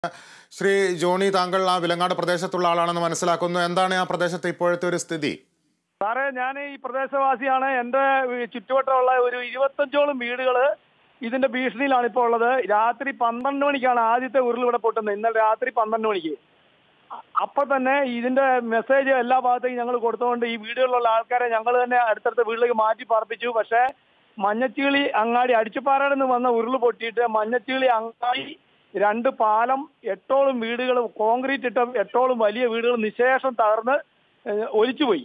Shri Johnny താങ്കൾ ആ വിലങ്ങാട് പ്രദേശത്തുള്ള ആളാണെന്ന് മനസ്സിലാക്കുന്നു എന്താണ് ആ പ്രദേശത്തെ ഇപ്പോഴത്തെ ഒരു സ്ഥിതി സാറേ ഞാൻ ഈ പ്രദേശവാസിയാണ് എൻ്റെ ചുറ്റുവട്ടമുള്ള ഒരു ഇരുപത്തഞ്ചോളം വീടുകൾ ഇതിന്റെ ഭീഷണിയിലാണ് ഇപ്പോൾ ഉള്ളത് രാത്രി പന്ത്രണ്ട് മണിക്കാണ് ആദ്യത്തെ ഉരുൾ ഇവിടെ പൊട്ടുന്നത് ഇന്നലെ രാത്രി പന്ത്രണ്ട് മണിക്ക് അ- അപ്പൊ തന്നെ ഇതിന്റെ മെസ്സേജ് എല്ലാ ഭാഗത്തേക്കും ഞങ്ങൾ കൊടുത്തുകൊണ്ട് ഈ വീടുകളിലുള്ള ആൾക്കാരെ ഞങ്ങൾ തന്നെ അടുത്തടുത്ത വീട്ടിലേക്ക് മാറ്റി പാർപ്പിച്ചു പക്ഷേ മഞ്ഞച്ചീളി അങ്ങാടി അടിച്ചുപാറയിൽ നിന്ന് വന്ന ഉരുൾ പൊട്ടിയിട്ട് മഞ്ഞച്ചീളി അങ്ങാടി രണ്ട് പാലം എട്ടോളം വീടുകൾ കോൺക്രീറ്റ് ഇട്ട എട്ടോളം വലിയ വീടുകൾ നിശേഷം തകർന്ന് ഏഹ്, ഒലിച്ചുപോയി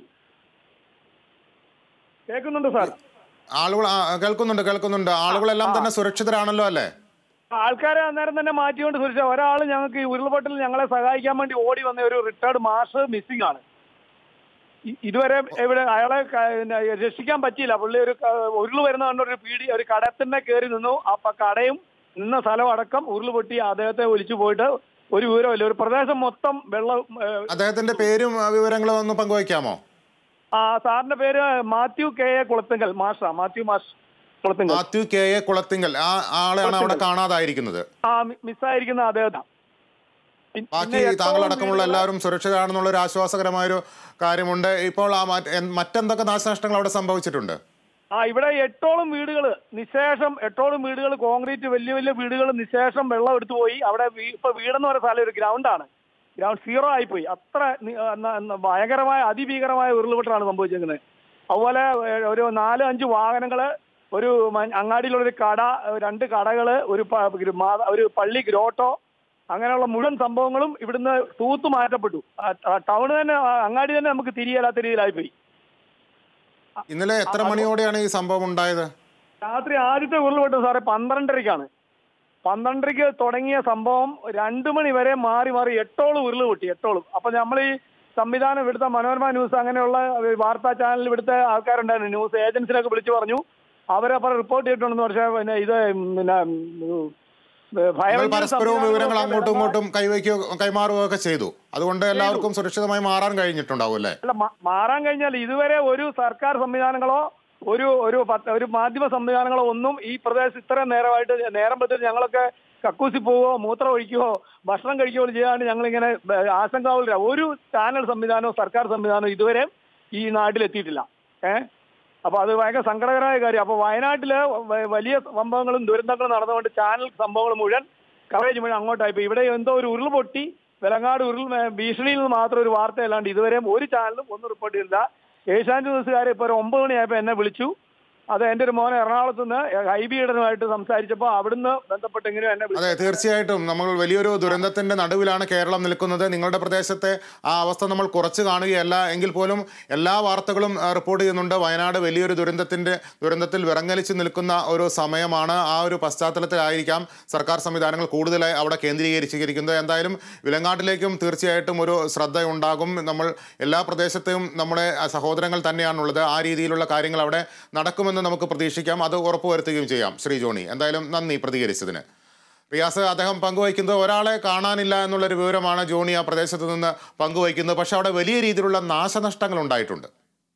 കേൾക്കുന്നുണ്ട് സാർ ആളുകൾ ആ, കേൾക്കുന്നുണ്ട് കേൾക്കുന്നുണ്ട് ആളുകളെല്ലാം തന്നെ സുരക്ഷിതരാണല്ലോ അല്ലേ ആൾക്കാരെ അന്നേരം തന്നെ മാറ്റിക്കൊണ്ട് സുരക്ഷ ഒരാൾ ഞങ്ങൾക്ക് ഈ ഉരുൾപൊട്ടൽ ഞങ്ങളെ സഹായിക്കാൻ വേണ്ടി ഓടി വന്ന ഒരു റിട്ടയർഡ് മാഷ് മിസ്സിംഗ് ആണ് ഇ- ഇതുവരെ ഇവിടെ അയാളെ ക- പിന്നെ രക്ഷിക്കാൻ പറ്റിയില്ല പുള്ളി ഒരു ക- ഉരുള് വരുന്ന കണ്ട ഒരു പീടി ഒരു കടത്തിന്റെ കയറി നിന്നു അപ്പൊ കടയും നിന്ന സ്ഥലം അടക്കം ഉരുള് പൊട്ടി അദ്ദേഹത്തെ ഒലിച്ചു പോയിട്ട് ഒരു വിവരമില്ല ഒരു പ്രദേശം മൊത്തം വെള്ളം ഏഹ്, അദ്ദേഹത്തിന്റെ പേരും ആ, വിവരങ്ങളും ഒന്ന് പങ്കുവയ്ക്കാമോ ആ സാറിന്റെ പേര് മാത്യു കെ എ കുളത്തുങ്കൽ മാഷാ മാത്യു മാഷ് കുളത്തുങ്കൽ മാത്യു കെ എ കുളത്തിങ്കൽ ആ ആളെയാണ് അവിടെ കാണാതായിരിക്കുന്നത് ആ മി- മിസ്സായിരിക്കുന്ന അദ്ദേഹത്താണ് പിൻ- ബാക്കി പിന്നെ എട്ടോളം താങ്കളടക്കമുള്ള വീടുകള് എല്ലാവരും സുരക്ഷിതരാണെന്നുള്ള ഒരു ആശ്വാസകരമായൊരു കാര്യമുണ്ട് ഇപ്പോൾ ആ മറ്റ് എൻ- മറ്റെന്തൊക്കെ നാശനഷ്ടങ്ങൾ അവിടെ സംഭവിച്ചിട്ടുണ്ട് ആ ഇവിടെ എട്ടോളം വീടുകൾ നിശേഷം എട്ടോളം വീടുകൾ കോൺക്രീറ്റ് വലിയ വലിയ വീടുകൾ നിശേഷം വെള്ളം എടുത്തു പോയി അവിടെ വീ- ഇപ്പൊ വീടെന്ന് പറയുന്ന സ്ഥലം ഒരു ഗ്രൗണ്ടാണ് ഗ്രൗണ്ട് സീറോ ആയിപ്പോയി അത്ര നി- ആ, ന- ന- ഭയങ്കരമായ അതിഭീകരമായ ഉരുൾപൊട്ടലാണ് സംഭവിച്ചിരിക്കുന്നത് അതുപോലെ ഏ, ഒരു നാല് അഞ്ച് വാഹനങ്ങള് ഒരു മ- അങ്ങാടിയിലുള്ള ഒരു കട രണ്ട് കടകള് ഒരു പ- ഒരു മാ- ഒരു പള്ളി ഗ്രോട്ടോ അങ്ങനെയുള്ള മുഴുവൻ സംഭവങ്ങളും ഇവിടുന്ന് തൂത്തു മാറ്റപ്പെട്ടു ടൗൺ തന്നെ ആ, അങ്ങാടി തന്നെ നമുക്ക് തിരിയല്ലാത്ത രീതിയിലായിപ്പോയി ഇന്നലെ എത്ര മണിയോടെയാണ് ഈ സംഭവം ഉണ്ടായത് രാത്രി ആദ്യത്തെ ഉരുൾപൊട്ടൽ സാറേ പന്ത്രണ്ടരയ്ക്കാണ് പന്ത്രണ്ടരയ്ക്ക് തുടങ്ങിയ സംഭവം രണ്ടു മണി വരെ മാറി മാറി എട്ടോളം ഉരുള് പൊട്ടി എട്ടോളം അപ്പൊ നമ്മൾ ഈ സംവിധാനം ഇവിടുത്തെ മനോരമ ന്യൂസ് അങ്ങനെയുള്ള വാർത്താ ചാനലിൽ ഇവിടുത്തെ ആൾക്കാരുണ്ടായിരുന്നു ന്യൂസ് ഏജൻസിനൊക്കെ വിളിച്ചു പറഞ്ഞു അവരപ്പോൾ റിപ്പോർട്ട് ചെയ്തിട്ടുണ്ടെന്ന് പക്ഷേ പിന്നെ ഇത് പിന്നെ ഉം, ഫയർ നിങ്ങൾ എഞ്ചിൻ പരസ്പരവും വിവരങ്ങൾ സംവിധാനങ്ങളൊക്കെ അങ്ങോട്ടും ഇങ്ങോട്ടും കൈവയ്ക്കുകയോ കൈമാറുകയോ ഒക്കെ ചെയ്തു അതുകൊണ്ട് എല്ലാവർക്കും സുരക്ഷിതമായി മാറാൻ കഴിഞ്ഞിട്ടുണ്ടാവും അല്ലേ അല്ല മാ- മാറാൻ കഴിഞ്ഞാൽ ഇതുവരെ ഒരു സർക്കാർ സംവിധാനങ്ങളോ ഒരു ഒരു പത്ത് ഒരു മാധ്യമ സംവിധാനങ്ങളോ ഒന്നും ഈ പ്രദേശത്ത് ഇത്രയും നേരമായിട്ട് നേരം പറ്റി ഞങ്ങളൊക്കെ കക്കൂസി പോവോ മൂത്രം ഒഴിക്കുകയോ ഭക്ഷണം കഴിക്കുകയോ ചെയ്യാണ്ട് ഞങ്ങളിങ്ങനെ ബ- ആശങ്കാവുല ഒരു ചാനൽ സംവിധാനവും സർക്കാർ സംവിധാനവും ഇതുവരെ ഈ നാട്ടിലെത്തിയിട്ടില്ല ഏഹ് അപ്പൊ അത് ഭയങ്കര സങ്കടകരമായ കാര്യം അപ്പൊ വയനാട്ടില് വ- വലിയ സംഭവങ്ങളും ദുരന്തങ്ങളും നടന്നുകൊണ്ട് ചാനൽ സംഭവങ്ങൾ മുഴുവൻ കവറേജ് മുഴുവൻ അങ്ങോട്ടായി ഇപ്പൊ ഇവിടെ എന്തോ ഒരു ഉരുൾ പൊട്ടി വിലങ്ങാട് ഉരുൾ ഏ, ഭീഷണിയിൽ നിന്ന് മാത്രം ഒരു വാർത്തയല്ലാണ്ട് ഇതുവരെ ഒരു ചാനലും ഒന്നും റിപ്പോർട്ട് ചെയ്തില്ല ഏഷ്യാനെറ്റ് ന്യൂസുകാർ ഇപ്പൊ ഒരു ഒമ്പത് മണിയായപ്പോ എന്നെ വിളിച്ചു അത് എന്റെ ഒരു മോൻ എറണാകുളത്ത് നിന്ന് ഹൈബിയുടനുമായിട്ട് സംസാരിച്ചപ്പോൾ അവിടുന്ന് ബന്ധപ്പെട്ട് എങ്ങനെയോ എന്നെ വിളിച്ചു അതെ തീർച്ചയായിട്ടും നമ്മൾ വലിയൊരു ദുരന്തത്തിന്റെ നടുവിലാണ് കേരളം നിൽക്കുന്നത് നിങ്ങളുടെ പ്രദേശത്തെ ആ അവസ്ഥ നമ്മൾ കുറച്ച് കാണുകയല്ല എങ്കിൽ പോലും എല്ലാ വാർത്തകളും ആ, റിപ്പോർട്ട് ചെയ്യുന്നുണ്ട് വയനാട് വലിയൊരു ദുരന്തത്തിന്റെ ദുരന്തത്തിൽ വിറങ്ങലിച്ച് നിൽക്കുന്ന ഒരു സമയമാണ് ആ ഒരു പശ്ചാത്തലത്തിലായിരിക്കാം സർക്കാർ സംവിധാനങ്ങൾ കൂടുതലായി അവിടെ കേന്ദ്രീകരിച്ചിരിക്കുന്നത് എന്തായാലും വിലങ്ങാട്ടിലേക്കും തീർച്ചയായിട്ടും ഒരു ശ്രദ്ധയുണ്ടാകും നമ്മൾ എല്ലാ പ്രദേശത്തെയും നമ്മുടെ ആ, സഹോദരങ്ങൾ തന്നെയാണുള്ളത് ആ രീതിയിലുള്ള കാര്യങ്ങൾ അവിടെ നടക്കുമെന്ന് നമുക്ക് പ്രതീക്ഷിക്കാം അത് ഉറപ്പുവരുത്തുകയും ചെയ്യാം ശ്രീ ജോണി എന്തായാലും നന്ദി പ്രതികരിച്ചതിന് റിയാസ് അദ്ദേഹം പങ്കുവയ്ക്കുന്നത് ഒരാളെ കാണാനില്ല എന്നുള്ളൊരു വിവരമാണ് ജോണി ആ പ്രദേശത്ത് നിന്ന് പങ്കുവയ്ക്കുന്നത് പക്ഷെ അവിടെ വലിയ രീതിയിലുള്ള നാശനഷ്ടങ്ങൾ ഉണ്ടായിട്ടുണ്ട്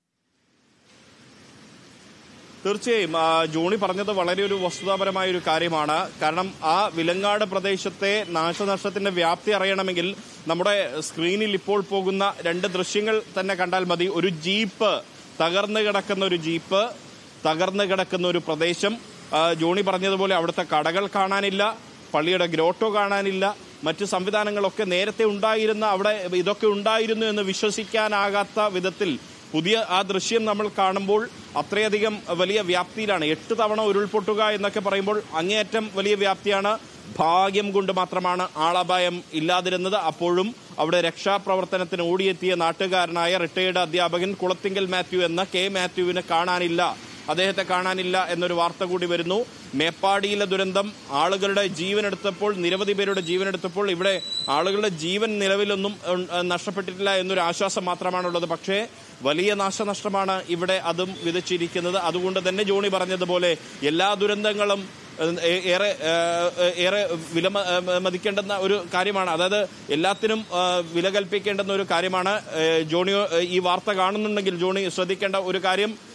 തീർച്ചയായും ആ, ജോണി പറഞ്ഞത് വളരെ ഒരു വസ്തുതാപരമായ ഒരു കാര്യമാണ് കാരണം ആ വിലങ്ങാട് പ്രദേശത്തെ നാശനഷ്ടത്തിന്റെ വ്യാപ്തി അറിയണമെങ്കിൽ നമ്മുടെ സ്ക്രീനിൽ ഇപ്പോൾ പോകുന്ന രണ്ട് ദൃശ്യങ്ങൾ തന്നെ കണ്ടാൽ മതി ഒരു ജീപ്പ് തകർന്നു കിടക്കുന്ന ഒരു ജീപ്പ് തകർന്നു കിടക്കുന്ന ഒരു പ്രദേശം ആ, ജോണി പറഞ്ഞതുപോലെ അവിടുത്തെ കടകൾ കാണാനില്ല പള്ളിയുടെ ഗ്രോട്ടോ കാണാനില്ല മറ്റ് സംവിധാനങ്ങളൊക്കെ നേരത്തെ ഉണ്ടായിരുന്ന അവിടെ ഇതൊക്കെ ഉണ്ടായിരുന്നു എന്ന് വിശ്വസിക്കാനാകാത്ത വിധത്തിൽ പുതിയ ആ ദൃശ്യം നമ്മൾ കാണുമ്പോൾ അത്രയധികം വലിയ വ്യാപ്തിയിലാണ് എട്ട് തവണ ഉരുൾപൊട്ടുക എന്നൊക്കെ പറയുമ്പോൾ അങ്ങേയറ്റം വലിയ വ്യാപ്തിയാണ് ഭാഗ്യം കൊണ്ട് മാത്രമാണ് ആളപായം ഇല്ലാതിരുന്നത് അപ്പോഴും അവിടെ രക്ഷാപ്രവർത്തനത്തിന് ഓടിയെത്തിയ നാട്ടുകാരനായ റിട്ടയേർഡ് അധ്യാപകൻ കുളത്തിങ്കൽ മാത്യു എന്ന കെ മാത്യുവിനെ കാണാനില്ല അദ്ദേഹത്തെ കാണാനില്ല എന്നൊരു വാർത്ത കൂടി വരുന്നു മേപ്പാടിയിലെ ദുരന്തം ആളുകളുടെ ജീവൻ എടുത്തപ്പോൾ നിരവധി പേരുടെ ജീവൻ എടുത്തപ്പോൾ ഇവിടെ ആളുകളുടെ ജീവൻ നിലവിലൊന്നും ഉം, നഷ്ടപ്പെട്ടിട്ടില്ല എന്നൊരു ആശ്വാസം മാത്രമാണുള്ളത് പക്ഷേ വലിയ നാശനഷ്ടമാണ് ഇവിടെ അതും വിതച്ചിരിക്കുന്നത് അതുകൊണ്ട് തന്നെ ജോണി പറഞ്ഞതുപോലെ എല്ലാ ദുരന്തങ്ങളും ഏ- ഏറെ ഏ, ഏറെ വില മതിക്കേണ്ടുന്ന ഒരു കാര്യമാണ് അതായത് എല്ലാത്തിനും ആ, വില കൽപ്പിക്കേണ്ടുന്ന ഒരു കാര്യമാണ് ഏ, ജോണി ഏ, ഈ വാർത്ത കാണുന്നുണ്ടെങ്കിൽ ജോണി ശ്രദ്ധിക്കേണ്ട ഒരു കാര്യം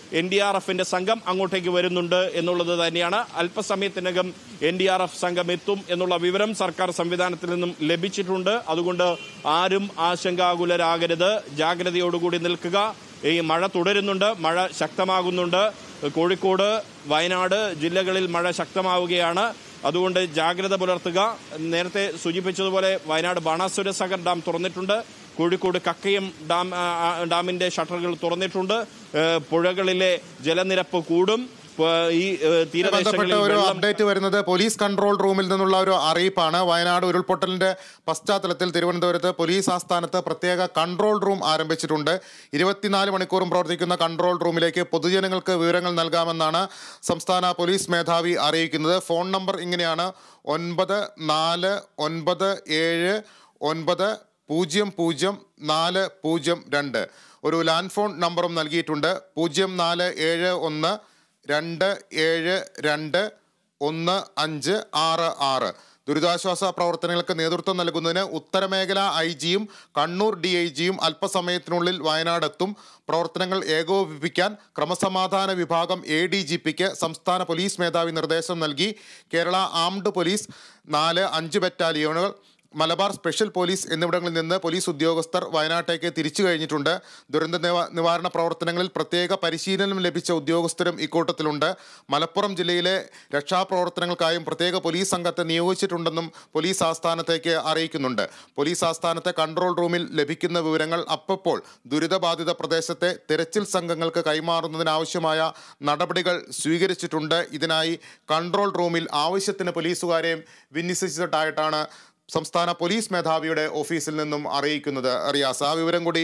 എൻ ഡി ആർ എഫിന്റെ സംഘം അങ്ങോട്ടേക്ക് വരുന്നുണ്ട് എന്നുള്ളത് തന്നെയാണ് അല്പസമയത്തിനകം എൻ ഡി ആർ എഫ് സംഘം എത്തും എന്നുള്ള വിവരം സർക്കാർ സംവിധാനത്തിൽ നിന്നും ലഭിച്ചിട്ടുണ്ട് അതുകൊണ്ട് ആരും ആശങ്കാകുലരാകരുത് ജാഗ്രതയോടുകൂടി നിൽക്കുക ഈ മഴ തുടരുന്നുണ്ട് മഴ ശക്തമാകുന്നുണ്ട് കോഴിക്കോട് വയനാട് ജില്ലകളിൽ മഴ ശക്തമാവുകയാണ് അതുകൊണ്ട് ജാഗ്രത പുലർത്തുക നേരത്തെ സൂചിപ്പിച്ചതുപോലെ വയനാട് ബാണാസുര സാഗർ ഡാം തുറന്നിട്ടുണ്ട് കോഴിക്കോട് കക്കയം ഡാം ആ, ആ, ഡാമിന്റെ ഷട്ടറുകൾ തുറന്നിട്ടുണ്ട് ഏഹ്, പുഴകളിലെ ജലനിരപ്പ് കൂടും പ- ഈ ഏഹ്, ബന്ധപ്പെട്ട തീരദേശങ്ങളിൽ ഒരു വെള്ളം അപ്ഡേറ്റ് വരുന്നത് പോലീസ് കൺട്രോൾ റൂമിൽ നിന്നുള്ള ഒരു അറിയിപ്പാണ് വയനാട് ഉരുൾപൊട്ടലിന്റെ പശ്ചാത്തലത്തിൽ തിരുവനന്തപുരത്ത് പോലീസ് ആസ്ഥാനത്ത് പ്രത്യേക കൺട്രോൾ റൂം ആരംഭിച്ചിട്ടുണ്ട് ഇരുപത്തിനാല് മണിക്കൂറും പ്രവർത്തിക്കുന്ന കൺട്രോൾ റൂമിലേക്ക് പൊതുജനങ്ങൾക്ക് വിവരങ്ങൾ നൽകാമെന്നാണ് സംസ്ഥാന പോലീസ് മേധാവി അറിയിക്കുന്നത് ഫോൺ നമ്പർ ഇങ്ങനെയാണ് ഒൻപത് നാല് ഒൻപത് ഏഴ് ഒൻപത് പൂജ്യം പൂജ്യം നാല് പൂജ്യം രണ്ട് ഒരു ലാൻഡ് ഫോൺ നമ്പറും നൽകിയിട്ടുണ്ട് പൂജ്യം നാല് ഏഴ് ഒന്ന് രണ്ട് ഏഴ് രണ്ട് ഒന്ന് അഞ്ച് ആറ് ആറ് ദുരിതാശ്വാസ പ്രവർത്തനങ്ങൾക്ക് നേതൃത്വം നൽകുന്നതിന് ഉത്തരമേഖല ഐ ജിയും കണ്ണൂർ ഡി ഐ ജിയും അല്പസമയത്തിനുള്ളിൽ വയനാടെത്തും പ്രവർത്തനങ്ങൾ ഏകോപിപ്പിക്കാൻ ക്രമസമാധാന വിഭാഗം എ ഡി ജി പിക്ക് സംസ്ഥാന പോലീസ് മേധാവി നിർദ്ദേശം നൽകി കേരള ആംഡ് പോലീസ് നാല് അഞ്ച് ബറ്റാലിയനുകൾ മലബാർ സ്പെഷ്യൽ പോലീസ് എന്നിവിടങ്ങളിൽ നിന്ന് പോലീസ് ഉദ്യോഗസ്ഥർ വയനാട്ടേക്ക് തിരിച്ചു കഴിഞ്ഞിട്ടുണ്ട് ദുരന്ത നിവ- നിവാരണ പ്രവർത്തനങ്ങളിൽ പ്രത്യേക പരിശീലനം ലഭിച്ച ഉദ്യോഗസ്ഥരും ഇക്കൂട്ടത്തിലുണ്ട് മലപ്പുറം ജില്ലയിലെ രക്ഷാപ്രവർത്തനങ്ങൾക്കായും പ്രത്യേക പോലീസ് സംഘത്തെ നിയോഗിച്ചിട്ടുണ്ടെന്നും പോലീസ് ആസ്ഥാനത്തേക്ക് അറിയിക്കുന്നുണ്ട് പോലീസ് ആസ്ഥാനത്തെ കൺട്രോൾ റൂമിൽ ലഭിക്കുന്ന വിവരങ്ങൾ അപ്പപ്പോൾ ദുരിതബാധിത പ്രദേശത്തെ തിരച്ചിൽ സംഘങ്ങൾക്ക് കൈമാറുന്നതിനാവശ്യമായ നടപടികൾ സ്വീകരിച്ചിട്ടുണ്ട് ഇതിനായി കൺട്രോൾ റൂമിൽ ആവശ്യത്തിന് പോലീസുകാരെയും വിന്യസിച്ചിട്ടായിട്ടാണ് സംസ്ഥാന പോലീസ് മേധാവിയുടെ ഓഫീസിൽ നിന്നും അറിയിക്കുന്നത് റിയാസ് ആ വിവരം കൂടി